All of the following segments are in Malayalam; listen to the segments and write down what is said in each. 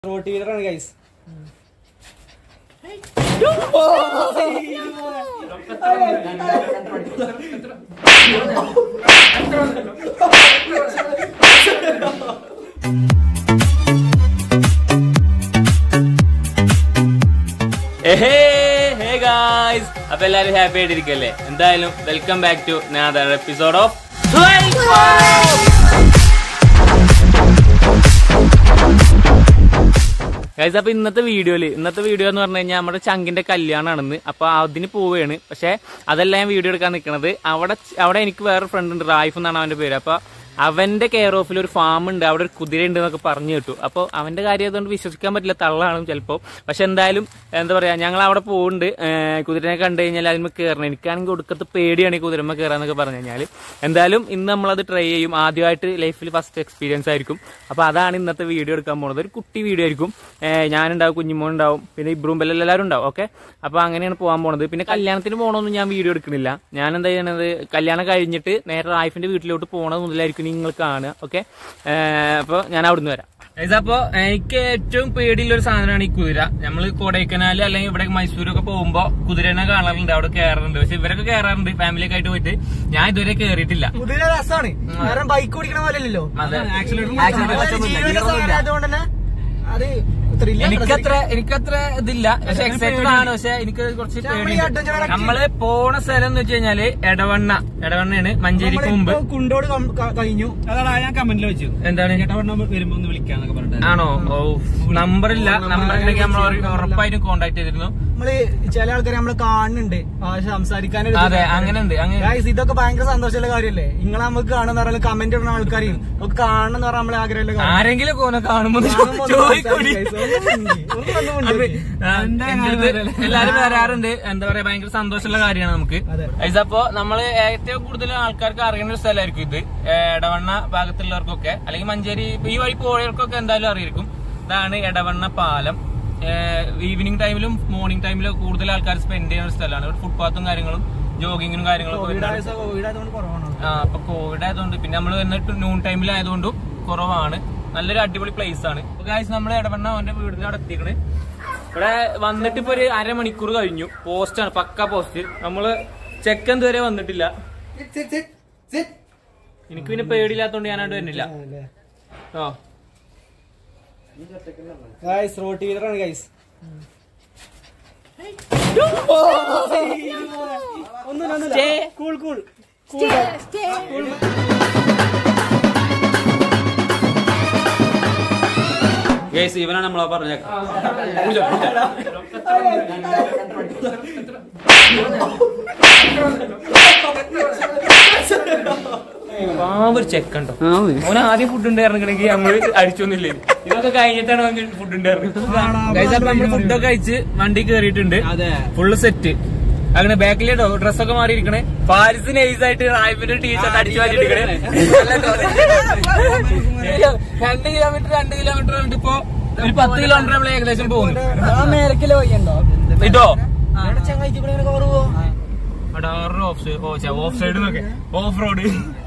റോട്ട് വീലറാണ് ഗൈസ് ഹേ ഹേ ഗായ്സ് അപ്പൊ എല്ലാരും ഹാപ്പി ആയിട്ടിരിക്കല്ലേ എന്തായാലും welcome back to another episode of guys അപ്പൊ ഇന്നത്തെ വീഡിയോയില് ഇന്നത്തെ വീഡിയോ എന്ന് പറഞ്ഞു കഴിഞ്ഞാൽ നമ്മുടെ ചങ്കിന്റെ കല്യാണമാണെന്ന് അപ്പൊ അതിന് പോവുകയാണ് പക്ഷെ അതല്ല ഞാൻ വീഡിയോ എടുക്കാൻ നിൽക്കുന്നത് അവിടെ അവിടെ എനിക്ക് വേറെ ഫ്രണ്ട് ഉണ്ട് റായിഫ് എന്നാണ് അവന്റെ പേര് അപ്പൊ അവന്റെ കെയർ ഓഫിൽ ഒരു ഫാം ഉണ്ട് അവിടെ ഒരു കുതിര ഉണ്ട് എന്നൊക്കെ പറഞ്ഞു കേട്ടു അപ്പോൾ അവന്റെ കാര്യം അതുകൊണ്ട് വിശ്വസിക്കാൻ പറ്റില്ല തള്ളാണ് ചിലപ്പോൾ പക്ഷെ എന്തായാലും എന്താ പറയാ ഞങ്ങൾ അവിടെ പോകുന്നുണ്ട് ഏഹ് കുതിരനെ കണ്ടു കഴിഞ്ഞാൽ അതിന് കയറണം എനിക്കാണെങ്കിൽ ഒടുക്കത്ത് പേടിയാണ് ഈ കുതിരമ്മ കയറാന്നൊക്കെ പറഞ്ഞു കഴിഞ്ഞാൽ എന്തായാലും ഇന്ന് നമ്മളത് ട്രൈ ചെയ്യും ആദ്യമായിട്ട് ലൈഫിൽ ഫസ്റ്റ് എക്സ്പീരിയൻസ് ആയിരിക്കും അപ്പോൾ അതാണ് ഇന്നത്തെ വീഡിയോ എടുക്കാൻ പോകുന്നത് ഒരു കുട്ടി വീഡിയോ ആയിരിക്കും ഏഹ് ഞാനുണ്ടാവും കുഞ്ഞുമോൻ ഉണ്ടാവും പിന്നെ ഇബ്രൂം ബെല്ല എല്ലാവരും ഉണ്ടാവും ഓക്കെ അപ്പോൾ അങ്ങനെയാണ് പോകാൻ പോണത് പിന്നെ കല്യാണത്തിന് പോകണമെന്നും ഞാൻ വീഡിയോ എടുക്കണില്ല ഞാൻ എന്താ ചെയ്യണത് കല്യാണം കഴിഞ്ഞിട്ട് നേരെ റായിഫിന്റെ വീട്ടിലോട്ട് പോകണത് മുതലായിരിക്കും നിങ്ങൾ കാണുക ഓക്കെ അപ്പോൾ ഞാൻ അവിടുന്ന് വരാം അപ്പോ എനിക്ക് ഏറ്റവും പേടിയുള്ള ഒരു സാധനമാണ് ഈ കുതിര നമ്മള് കൊടൈക്കനാല് അല്ലെങ്കിൽ ഇവിടെ മൈസൂരൊക്കെ പോകുമ്പോ കുതിരനെ കാണാറുണ്ട് അവിടെ കയറാറുണ്ട് പക്ഷെ ഇവരൊക്കെ കയറാറുണ്ട് ഫാമിലിയൊക്കെ ആയിട്ട് പോയിട്ട് ഞാൻ ഇതുവരെ കയറിയിട്ടില്ല കുതിര രസമാണ് കാരണം ബൈക്ക് ഓടിക്കണ പോലെയല്ലോ അതെ അതുകൊണ്ട് തന്നെ അത് thrill ആണ്. എനിക്കത്ര എനിക്കത്ര ഇതില്ല പക്ഷെ എക്സൈറ്റഡ് ആണ് പക്ഷെ എനിക്ക് കുറച്ച് നമ്മള് ഈ adventure പേടി activity- നമ്മള് പോണ സ്ഥലം എന്ന് വെച്ച് കഴിഞ്ഞാല് എടവണ്ണ എടവണ്ണയാണ് മഞ്ചേരിക്ക് മുമ്പ് നമ്മളിപ്പോ കുണ്ടോട് കം- ക- കഴിഞ്ഞു അതാടാ ഞാൻ കമന്റിൽ വെച്ചു എന്താണ് ചേട്ടവണ്ണ വരുമ്പോ ഒന്ന് വിളിക്കാന്നൊക്കെ പറഞ്ഞിട്ട് ആണോ ഓ നമ്പർ ഇല്ല നമ്പർ ഉണ്ടെങ്കിൽ നമ്മൾ ഉറപ്പായിട്ടും കോണ്ടാക്ട് ചെയ്തിരുന്നു നമ്മള് ചില ആൾക്കാരെ നമ്മള് കാണുന്നുണ്ട് പക്ഷെ സംസാരിക്കാനൊരു അതെ അങ്ങനെ ഉണ്ട് അങ്ങനെ Guys, ഇതൊക്കെ ഭയങ്കര സന്തോഷമുള്ള കാര്യല്ലേ നിങ്ങളെ നമുക്ക് കാണുന്ന പറഞ്ഞാൽ കമന്റ് ഇടുന്ന ആൾക്കാരെയും ഒക്കെ കാണണം എന്ന് പറഞ്ഞാൽ നമ്മളെ ആഗ്രഹമുള്ള കാര്യം. ആരെങ്കിലും കോനെ കാണുമ്പോ കാണുമ്പോ ഒന്ന് ചോദിക്കൂടി സംസാരിക്ക് guys. ഒന്ന് മിണ്ടി. ഒന്ന് വന്ന് മിണ്ടി. ആ, എന്റെ അടുത്ത് എല്ലാരും വരാറുണ്ട് എന്താ പറയാ ഭയങ്കര സന്തോഷമുള്ള കാര്യമാണ് നമുക്ക് അതെ. ഇതപ്പോ നമ്മള് ഏറ്റവും കൂടുതൽ ആൾക്കാർക്ക് അറിയുന്ന ഒരു സ്ഥലമായിരിക്കും ഇത് ഏ, എടവണ്ണ ഭാഗത്തുള്ളവർക്കൊക്കെ അല്ലെങ്കിൽ മഞ്ചേരി ഈ വഴി പോയവർക്കൊക്കെ എന്തായാലും അറിയിരിക്കും ഇതാണ് എടവണ്ണ പാലം ഈവനിങ് ടൈമിലും മോർണിംഗ് ടൈമിലും കൂടുതൽ ആൾക്കാർ സ്പെൻഡ് ചെയ്യുന്ന ഒരു സ്ഥലമാണ് ഇവിടെ ഫുട്പാത്തും കാര്യങ്ങളും ജോഗിങ്ങിനും കാര്യങ്ങളൊക്കെ കോവിഡ് വരുന്നതാണ്. ആയതുകൊണ്ട് കോവിഡ് ആയതുകൊണ്ട് കുറവാണ് ആ അപ്പൊ കോവിഡ് ആയതുകൊണ്ട് പിന്നെ നമ്മൾ വന്നിട്ട് നൂൺ ടൈമിലായതുകൊണ്ടും കുറവാണ് നല്ലൊരു അടിപൊളി പ്ലേസ് ആണ് അപ്പൊ ഗായ്സ് നമ്മൾ ഇടപെടണ അവന്റെ വീടിന്റെ അവിടെ എത്തിക്കണ് ഇവിടെ വന്നിട്ട് ഇപ്പൊ ഒരു അരമണിക്കൂർ കഴിഞ്ഞു പോസ്റ്റാണ് പക്ക പോസ്റ്റ് നമ്മള് ചെക്കൻ ഇതുവരെ വന്നിട്ടില്ല എനിക്ക് പിന്നെ പേടിയില്ലാത്തോണ്ട് ഞാനവിടെ വരുന്നില്ല ഓ ഗൈസ് റോട്ട് വീലറാണ് ഗൈസ് ഒന്നുമില്ല ഒന്നുമില്ല കൂൾ കൂൾ ഗൈസ് ഇവനാണ് നമ്മളെ പറഞ്ഞ പാവൊരു ചെക്കണ്ടോ ഓൻ ആദ്യം ഫുഡ് ഉണ്ടായിരുന്നെങ്കിൽ നമ്മള് അടിച്ചൊന്നുമില്ലേ ഇതൊക്കെ കഴിഞ്ഞിട്ടാണ് അവൻ ഫുഡ് ഉണ്ടായിരുന്നത് നമ്മൾ ഫുഡൊക്കെ കഴിച്ച് വണ്ടി കയറിയിട്ടുണ്ട് അതെ ഫുള്ള് സെറ്റ് അങ്ങനെ ബാക്കിലേട്ടോ ഡ്രസ്സൊക്കെ മാറിയിരിക്കണേ ഫാരിസ് നൈസ് ആയിട്ട് റായ്പിന്റെ ടീഷർട്ട് അടിച്ചു മാറ്റിയിരിക്കണേ രണ്ട് കിലോമീറ്റർ രണ്ട് കിലോമീറ്റർ കണ്ടിട്ട് ഇപ്പൊ ഒരു പത്ത് കിലോമീറ്റർ നമ്മൾ ഏകദേശം പോകുന്നു ആ മേലക്കില് വയ്യണ്ടോ ഇതോ ഇവിടെ ചങ്ങായിക്ക് ഇവിടെ ഇങ്ങനെ കവർ പോവോ ഓഫ് സൈഡ് ഓ ഓഫ് സൈഡ് എന്നൊക്കെ ഓഫ് റോഡ്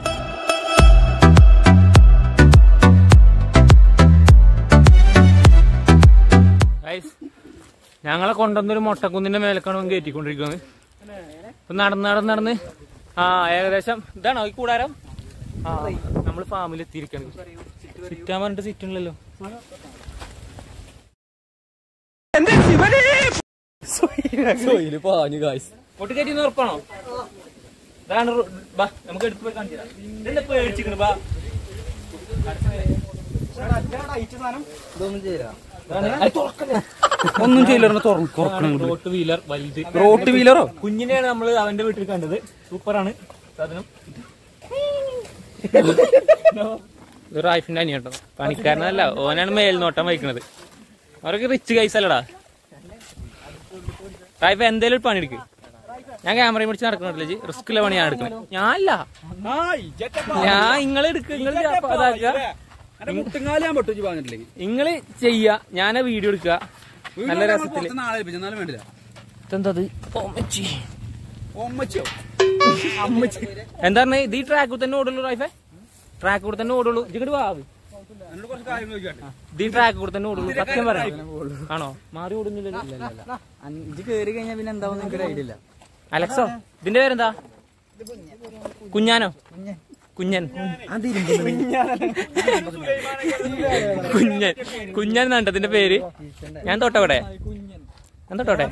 ഞങ്ങളെ കൊണ്ടുവന്നൊരു മൊട്ടക്കുന്നിന്റെ മേലേക്കാണ് അവൻ കയറ്റിക്കൊണ്ടിരിക്കുന്നത് ഇപ്പൊ നടന്ന് നടന്ന് നടന്ന് ആ ഏകദേശം ഇതാണോ ഈ കൂടാരം ആ നമ്മള് ഫാമിൽ എത്തിയിരിക്കണം സിറ്റാൻ പറഞ്ഞിട്ട് സിറ്റുണ്ടല്ലോ പൊട്ടിക്കയറ്റി ഉറപ്പാണോ ഇതാണ് റോ- ബാ നമുക്ക് എടുത്ത് പോയി കാണിച്ചു തരാം ഇതെന്താ പേടിച്ചിരിക്കണ് ബാ ഒന്നും ചെയ്യില്ല തുറക്കണം റോട്ട് വീലർ വലുത് റോട്ട് വീലറോ കുഞ്ഞിനെയാണ് നമ്മൾ അവന്റെ വീട്ടിൽ കണ്ടത് സൂപ്പറാണ് സാധനം ഇത് റായിഫിന്റെ അനിയട്ടോ പണിക്കാരനല്ല ഓനാണ് മേൽനോട്ടം വഹിക്കണത് അവരൊക്കെ റിച്ച് കൈസ് അല്ലടാ റായിഫ് എന്തേലും ഒരു പണി എടുക്ക് ഞാൻ ക്യാമറയും പിടിച്ച് നടക്കണില്ല റിസ്ക് ഉള്ള പണി ഞാൻ എടുക്കണേ ഞാനല്ല ഞാൻ നിങ്ങൾ എടുക്ക നിങ്ങൾ മുട്ടുങ്ങാല് ഞാൻ പൊട്ടു പറഞ്ഞിട്ടില്ലെങ്കിൽ നിങ്ങള് ചെയ്യ ഞാനാ വീഡിയോ എടുക്കുക നല്ല രസത്തില് നാളെ ഏൽപ്പിച്ചു എന്നാലും വേണ്ടില്ല ഇതെന്തത് ഓമച്ചി ഒമ്മച്ചോ എന്താ പറഞ്ഞ ഇത് ഈ ട്രാക്കിൽ തന്നെ ഓടുള്ളൂ റൈഫേ ട്രാക്കിൽ കൂടെ തന്നെ ഓടുള്ളൂ ഇങ്ങോട്ട് വാവ് എന്നോട് കുറച്ച് കാര്യങ്ങൾ ചോദിക്കട്ടെ ഇത് ട്രാക്ക് കൂടെ തന്നെ ഓടുള്ളൂ സത്യം പറയാം ആണോ മാറി ഓടുന്നില്ലല്ലോ അഞ്ച് കേറി കഴിഞ്ഞാൽ പിന്നെ എന്താവും എനിക്കൊരു ഐഡിയ ഇല്ല അലക്സോ ഇതിന്റെ പേരെന്താ കുഞ്ഞാനോ കുഞ്ഞൻ കുഞ്ഞൻ കുഞ്ഞൻ എന്നാണ് ഇതിന്റെ പേര് ഞാൻ തൊട്ടവിടെ ഞാൻ തൊട്ടോട്ടെ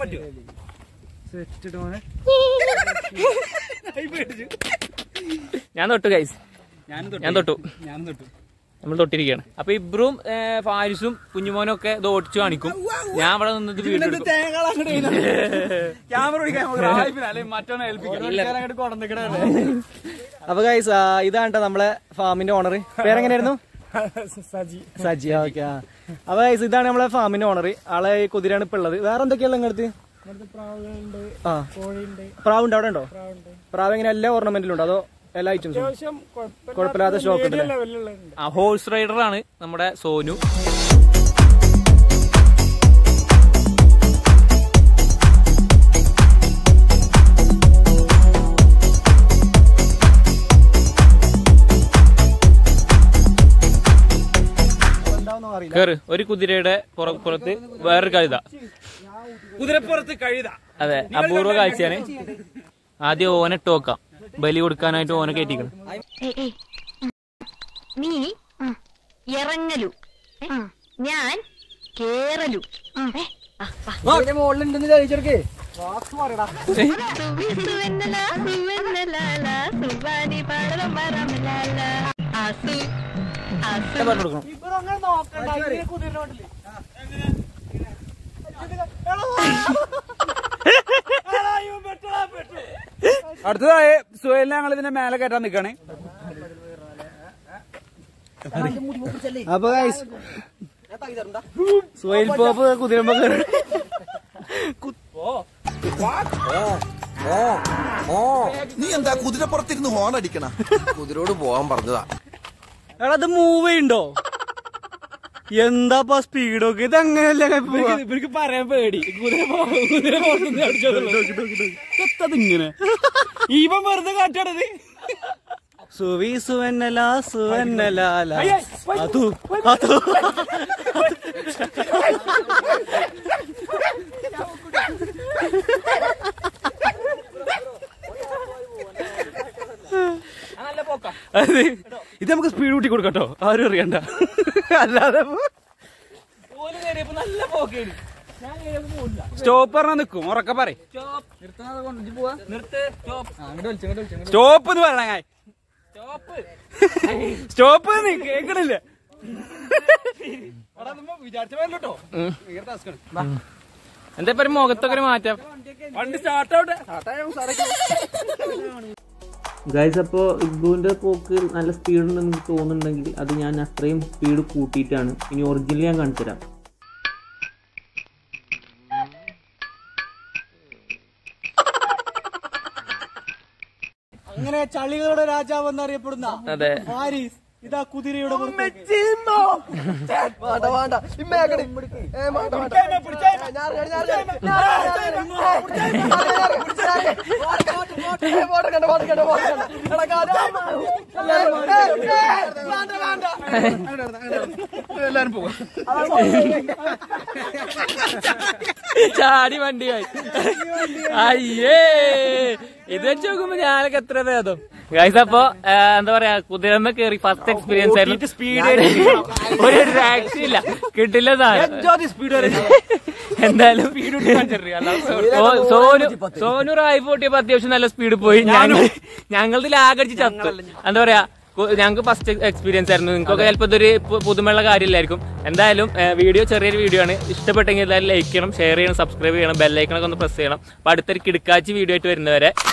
ഞാൻ തൊട്ടു ഗൈസ് ഞാനും തൊട്ടു ഞാൻ തൊട്ടു ഞാനും തൊട്ടു നമ്മൾ തൊട്ടിരിക്കുകയാണ് അപ്പൊ ഇബ്രും ഏ, ഫാരിസും കുഞ്ഞുമോനും ഒക്കെ ഇത് ഓടിച്ചു കാണിക്കും ഞാൻ അവിടെ നിന്നിട്ട് വീഡിയോ എടുക്കും ക്യാമറ ഓടിക്കാൻ അല്ലെങ്കിൽ മറ്റോനെ ഏൽപ്പിക്കാം അപ്പൊ ഗൈസ് ഇതാണ് ട്ടോ നമ്മളെ ഫാമിന്റെ ഓണർ പേരെങ്ങനെയായിരുന്നു സജി സജി ഓക്കെ അപ്പൊ ഗൈസ് ഇതാണ് നമ്മളെ ഫാമിന്റെ ഓണർ ആളെ ഈ കുതിരയാണ് ഇപ്പൊ ഉള്ളത് വേറെ എന്തൊക്കെയുള്ള നിങ്ങളടുത്ത് ആ പ്രാവുണ്ട് അവിടെ ഉണ്ടോ പ്രാവ് എങ്ങനെ എല്ലാ ഓർണമെന്റിലും ഉണ്ടോ അതോ എല്ലാ ഐറ്റംസും കുഴപ്പമില്ലാത്ത സ്റ്റോക്ക് ഉണ്ട് ആ ഹോഴ്സ് റൈഡർ ആണ് നമ്മുടെ സോനു എന്താണെന്ന് അറിയില്ല കേറ് ഒരു കുതിരയുടെ പുറ- പുറത്ത് വേറൊരു കഴുത കുതിരപ്പുറത്ത് കഴുത അതെ അപൂർവ കാഴ്ചയാണ് ആദ്യം ഓനെ ഇട്ട് നോക്കാം ബലി കൊടുക്കാനായിട്ട് ഓനെ കയറ്റിക്കണം ഏയ്, ഏയ്. നീ ഇറങ്ങലു ഏ? ഞാൻ കേറലു ഏ? ആ, വാ. മുകളിലുണ്ടെന്ന് ചോദിച്ചെടുക്കേ സുവി സുവെന്നല, സുവെന്നലാല, സുവാനി പടരം പരമലാല. അസു, അസു. പറഞ്ഞു കൊടുക്കണം അടുത്തതായി സുഹേലിനെ ഞങ്ങൾ ഇതിന്റെ മേലെ കയറ്റാൻ നിൽക്കണേ അപ്പൊ ഗൈസ് സുഹൈൽ പോപ്പ് കുതിരമ്പോ കയറി നീ എന്താ കുതിരപ്പുറത്തിരുന്ന് ഹോൺ അടിക്കണ കുതിരോട് പോവാൻ പറഞ്ഞതാ എടാ അത് മൂവ് ചെയ്യണ്ടോ എന്താപ്പാ സ്പീഡൊക്കെ ഇത് അങ്ങനെയല്ല ഇവർക്ക് പറയാൻ പേടി കുതിര പോ- കുതിര ഇങ്ങനെ ഇവൻ വെറുതെ കാറ്റാടത് സുവി സുവന്നല സുവന്നലാല അതു അതു അത് ഇത് നമുക്ക് സ്പീഡ് കൂട്ടി കൊടുക്കട്ടോ ആരും അറിയണ്ട അല്ലാതെ സ്റ്റോപ്പ് പറഞ്ഞാൽ നിൽക്കും ഉറക്കെ പറയും സ്റ്റോപ്പ് എന്ന് പറയണ സ്റ്റോപ്പ് നീ കേക്കണില്ല വിചാരിച്ച പോലോ എന്താ ഇപ്പൊ ഒരു മുഖത്തൊക്കെ ഒരു മാറ്റം വണ്ടി സ്റ്റാർട്ട് ആവട്ടെ ഗൈസ് അപ്പോൾ ഇഗ്ബുവിൻ്റെ പോക്ക് നല്ല സ്പീഡ് ഉണ്ടെന്ന് എനിക്ക് തോന്നുന്നുണ്ടെങ്കിൽ അത് ഞാൻ അത്രയും സ്പീഡ് കൂട്ടിയിട്ടാണ് ഇനി ഒറിജിനൽ ഞാൻ കാണിച്ചു തരാം അങ്ങനെ ചളികളുടെ രാജാവ് എന്നറിയപ്പെടുന്ന അതെ ഹാരിസ് ഇതാ കുതിരയുടെ പുറത്തേക്ക്. വേണ്ട വേണ്ട ഇമ്മേക്കടി ഏ വേണ്ട വേണ്ട ഞാറ് ഞാറ് ഞാറ് ഞാറ് പോട്ടക്കണ്ട പോട്ടക്കണ്ട പോട്ടക്കണ്ട എടാ കാര്യം എല്ലാരും പോകും ചാടി വണ്ടിയായി അയ്യേ ഇത് വെച്ച് നോക്കുമ്പോ ഞാനൊക്കെ എത്ര ഭേദം ഗൈസ് അപ്പൊ ആ, എന്താ പറയാ കുതിരമ്മ കേറി ഫസ്റ്റ് എക്സ്പീരിയൻസ് ആയിരുന്നു സ്പീഡ് ഒരു രക്ഷയില്ല കിട്ടില്ല സാധനം എന്തായാലും ഓ, സോനു സോനു റായി പൊട്ടിയപ്പോ അത്യാവശ്യം നല്ല സ്പീഡ് പോയി ഞങ്ങൾ ഞങ്ങളുടെ ലാഗടിച്ച് ചത്തു എന്താ പറയാ കു- ഞങ്ങൾക്ക് ഫസ്റ്റ് എക്സ്പീരിയൻസ് ആയിരുന്നു നിങ്ങൾക്കൊക്കെ ചിലപ്പോൾ ഇതൊരു പു- പുതുമയുള്ള കാര്യമില്ലായിരിക്കും എന്തായാലും വീഡിയോ ചെറിയൊരു വീഡിയോ ആണ് ഇഷ്ടപ്പെട്ടെങ്കിൽ എല്ലാവരും ലൈക്ക് ചെയ്യണം ഷെയർ ചെയ്യണം സബ്സ്ക്രൈബ് ചെയ്യണം ബെല്ലൈക്കണൊക്കെ ഒന്ന് പ്രസ് ചെയ്യണം അപ്പൊ അടുത്തൊരു കിടക്കാച്ചി വീഡിയോ ആയിട്ട് വരുന്നവരെ